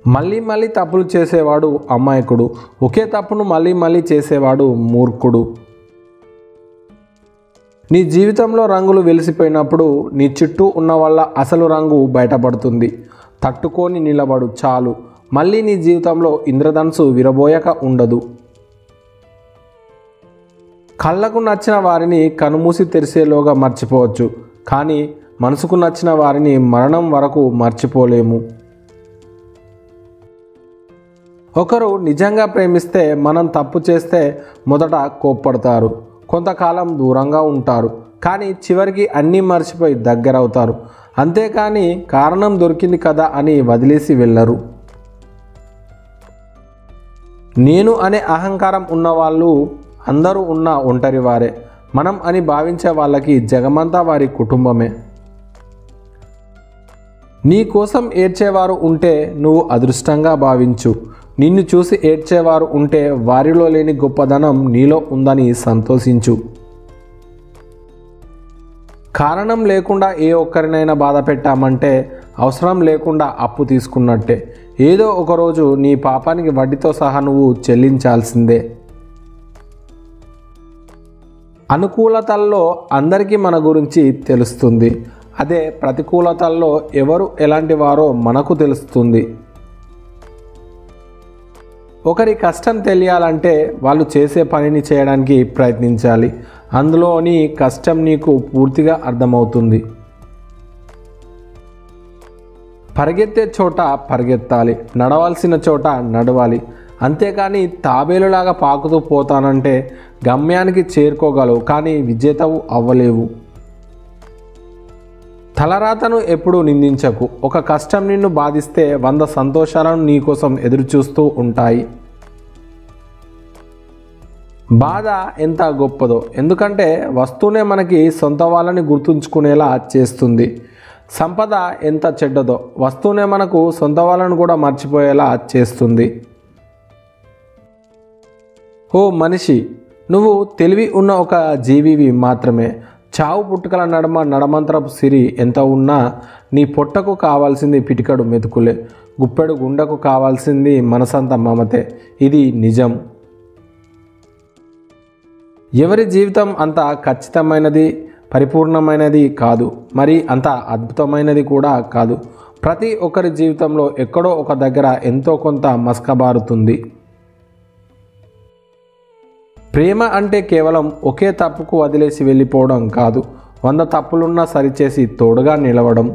మళ్ళీ మళ్ళీ తప్పులు చేసేవాడు అమాయకుడు ఒకే తప్పును మళ్ళీ మళ్ళీ చేసేవాడు మూర్ఖుడు నీ జీవితంలో రంగులు వెలిసిపోయినప్పుడు నీ చుట్టూ ఉన్న వాళ్ళ అసలు రంగు బయటపడుతుంది తట్టుకొని నిలబడు చాలు మళ్ళీ నీ జీవితంలో ఇంద్రధనుసు విరబోయక ఉండదు కళ్ళకు నచ్చిన వారిని కనుమూసి తెరిసేలోగా మర్చిపోవచ్చు కానీ మనసుకు నచ్చిన వారిని మరణం వరకు మర్చిపోలేము ఒకరు నిజంగా ప్రేమిస్తే మనం తప్పు చేస్తే మొదట కోప్పడతారు కొంతకాలం దూరంగా ఉంటారు కానీ చివరికి అన్నీ మర్చిపోయి దగ్గరవుతారు అంతేకాని కారణం దొరికింది కదా అని వదిలేసి వెళ్ళరు నేను అనే అహంకారం ఉన్నవాళ్ళు అందరూ ఉన్న ఒంటరి వారే మనం అని భావించే వాళ్ళకి జగమంతా వారి కుటుంబమే నీ కోసం ఏడ్చేవారు ఉంటే నువ్వు అదృష్టంగా భావించు నిన్ను చూసి ఏడ్చేవారు ఉంటే వారిలో లేని గొప్పదనం నీలో ఉందని సంతోషించు కారణం లేకుండా ఏ ఒక్కరినైనా బాధ పెట్టామంటే అవసరం లేకుండా అప్పు తీసుకున్నట్టే ఏదో ఒకరోజు నీ పాపానికి వడ్డీతో సహా నువ్వు చెల్లించాల్సిందే అనుకూలతల్లో అందరికీ మన గురించి తెలుస్తుంది అదే ప్రతికూలతల్లో ఎవరు ఎలాంటి వారో మనకు తెలుస్తుంది ఒకరి కష్టం తెలియాలంటే వాళ్ళు చేసే పనిని చేయడానికి ప్రయత్నించాలి అందులోని కష్టం నీకు పూర్తిగా అర్థమవుతుంది పరిగెత్తే చోట పరిగెత్తాలి నడవాల్సిన చోట నడవాలి అంతేకాని తాబేలులాగా పాకుతూ పోతానంటే గమ్యానికి చేరుకోగలవు కానీ విజేతవు అవ్వలేవు తలరాతను ఎప్పుడు నిందించకు ఒక కష్టం నిన్ను బాధిస్తే వంద సంతోషాలను నీకోసం ఎదురుచూస్తూ ఉంటాయి బాధ ఎంత గొప్పదో ఎందుకంటే వస్తువునే మనకి సొంత వాళ్ళని గుర్తుంచుకునేలా చేస్తుంది సంపద ఎంత చెడ్డదో వస్తువునే మనకు సొంత వాళ్ళను కూడా మర్చిపోయేలా చేస్తుంది ఓ మనిషి నువ్వు తెలివి ఉన్న ఒక జీవివి మాత్రమే చావు పుట్టుకల నడమ నడమంత్రపు సిరి ఎంత ఉన్నా నీ పొట్టకు కావాల్సింది పిటికడు మెతుకులే గుప్పెడు గుండెకు కావాల్సింది మనసంత మమతే ఇది నిజం ఎవరి జీవితం అంత ఖచ్చితమైనది పరిపూర్ణమైనది కాదు మరి అంత అద్భుతమైనది కూడా కాదు ప్రతి ఒక్కరి జీవితంలో ఎక్కడో ఒక దగ్గర ఎంతో కొంత మస్కబారుతుంది ప్రేమ అంటే కేవలం ఒకే తప్పుకు వదిలేసి వెళ్ళిపోవడం కాదు వంద తప్పులున్నా సరిచేసి తోడుగా నిలవడం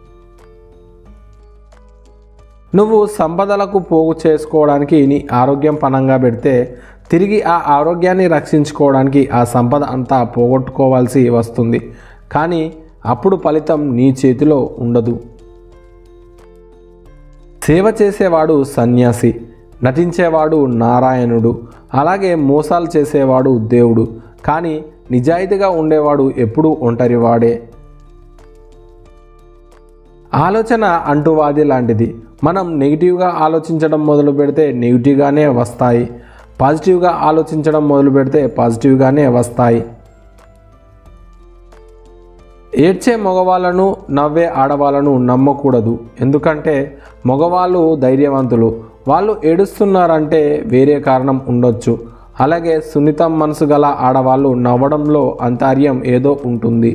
నువ్వు సంపదలకు పోగు చేసుకోవడానికి నీ ఆరోగ్యం పనంగా పెడితే తిరిగి ఆ ఆరోగ్యాన్ని రక్షించుకోవడానికి ఆ సంపద అంతా పోగొట్టుకోవాల్సి వస్తుంది కానీ అప్పుడు ఫలితం నీ చేతిలో ఉండదు సేవ చేసేవాడు సన్యాసి నటించేవాడు నారాయణుడు అలాగే మోసాలు చేసేవాడు దేవుడు కానీ నిజాయితీగా ఉండేవాడు ఎప్పుడూ ఒంటరివాడే ఆలోచన అంటువాది లాంటిది మనం నెగిటివ్గా ఆలోచించడం మొదలు పెడితే నెగిటివ్గానే వస్తాయి పాజిటివ్గా ఆలోచించడం మొదలు పెడితే పాజిటివ్గానే వస్తాయి ఏడ్చే మగవాళ్ళను నవ్వే ఆడవాళ్ళను నమ్మకూడదు ఎందుకంటే మగవాళ్ళు ధైర్యవంతులు వాళ్ళు ఏడుస్తున్నారంటే వేరే కారణం ఉండొచ్చు అలాగే సున్నితం మనసు గల ఆడవాళ్ళు నవ్వడంలో అంతర్యం ఏదో ఉంటుంది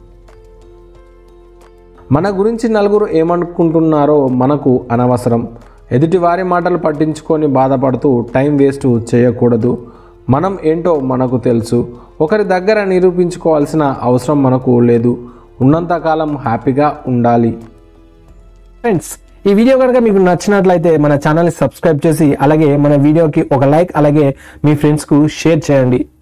మన గురించి నలుగురు ఏమనుకుంటున్నారో మనకు అనవసరం ఎదుటి వారి మాటలు పట్టించుకొని బాధపడుతూ టైం వేస్ట్ చేయకూడదు మనం ఏంటో మనకు తెలుసు ఒకరి దగ్గర నిరూపించుకోవాల్సిన అవసరం మనకు లేదు ఉన్నంతకాలం హ్యాపీగా ఉండాలి ఫ్రెండ్స్ ఈ వీడియో కనుక మీకు నచ్చినట్లయితే మన ఛానల్ని సబ్స్క్రైబ్ చేసి అలాగే మన వీడియోకి ఒక లైక్ అలాగే మీ ఫ్రెండ్స్కు షేర్ చేయండి